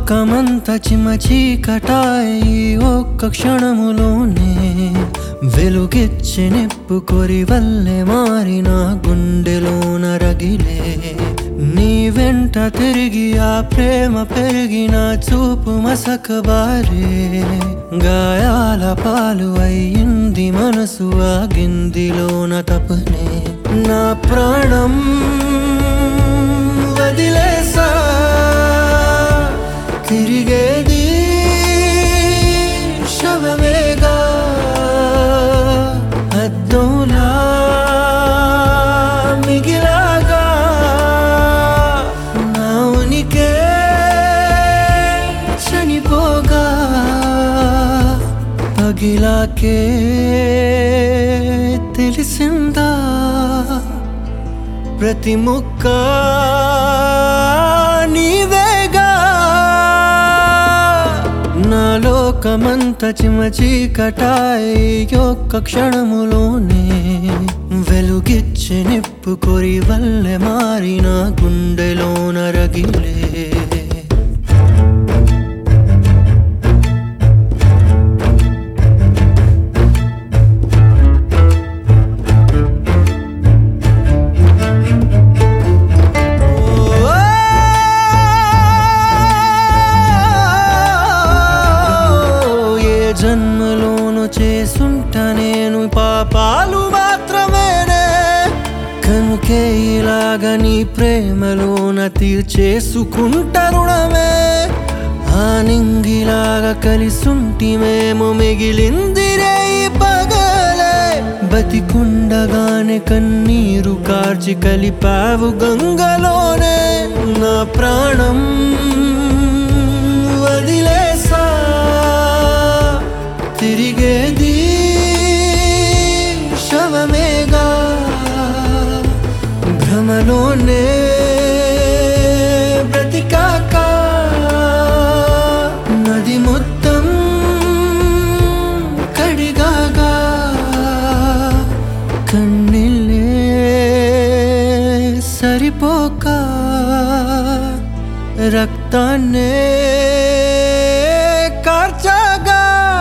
లోకమంత చిమచీకటాయి ఒక్క క్షణములోనే వెలుగిచ్చి నిప్పుకొరి వల్లే మారిన గుండెలోన రగిలే నీ వెంట తిరిగి ఆ ప్రేమ పెరిగిన చూపు మసకబారే గాయాల పాలు అయ్యింది మనసు ఆగిందిలోన తపనే నా ప్రాణం వదిలేసా తిరిగేది శవమేగా అద్దంలా మిగిలాగా నా ఉనికే చనిపోగా పగిలాకే తెలిసిందా ప్రతి ముక్క నీవేగా నా లోకమంత చిమచీకటాయి ఒక్క క్షణములోనే వెలుగిచ్చి నిప్పుకొరి వల్లె మారిన గుండెలోన రగిలే ఏ జన్మలోను చేసుంటా నేను పాపాలు మాత్రమేనే కనుకే ఇలాగ నీ ప్రేమలోన తీర్చేసుకుంట రుణమే ఆ నింగిలాగా కలిసుంటిమేమో మిగిలింది రే ఈ పగలే బతికుండగానే కన్నీరు కార్చి కలిపావు గంగలోనే నా ప్రాణం వదిలేసా తిరిగేది శవమేగా భ్రమలోనే బ్రతికాక నది మొత్తం కడిగాగా కన్నీళ్ళే సరిపోక రక్తాన్నే కార్చగా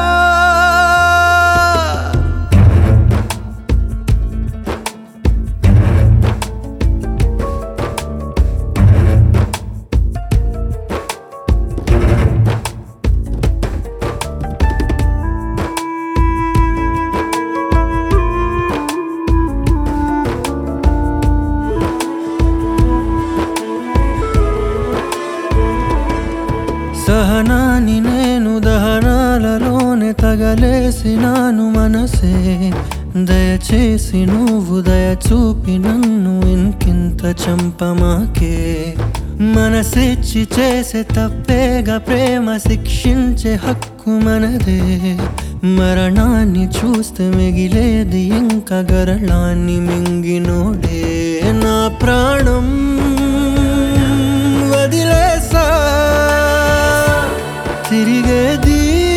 సహనాన్ని నేను దహనాలలోనే తగలేసినాను మనసే దయచేసి నువ్వు దయ చూపి నన్ను ఇంకింత చంపమాకే మనసిచ్చి చేసే తప్పేగా ప్రేమ శిక్షించే హక్కు మనదే మరణాన్ని చూస్తే మిగిలేది ఇంకా గరళాన్ని మింగినోడే నా ప్రాణం వదిలేసా తిరిగేది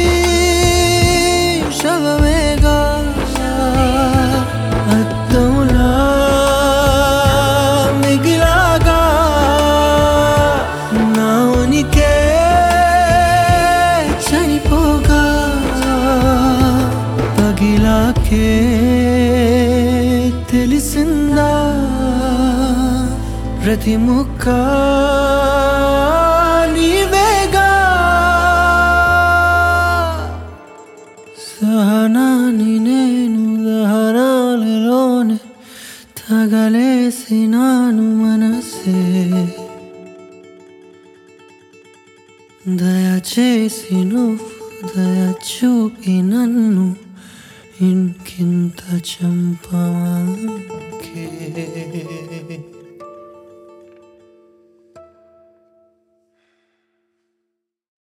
శవమేగా అద్దంలా మిగిలాగా నా ఉనికే చనిపోగా పగిలాకే తెలిసిందా ప్రతి ముక్క నీవేగా సహనాన్ని నేను దహనాలలోనే తగలేసినాను మనసే దయచేసి నువ్వు దయ చూపి నన్ను ఇంకింత చంపమాకే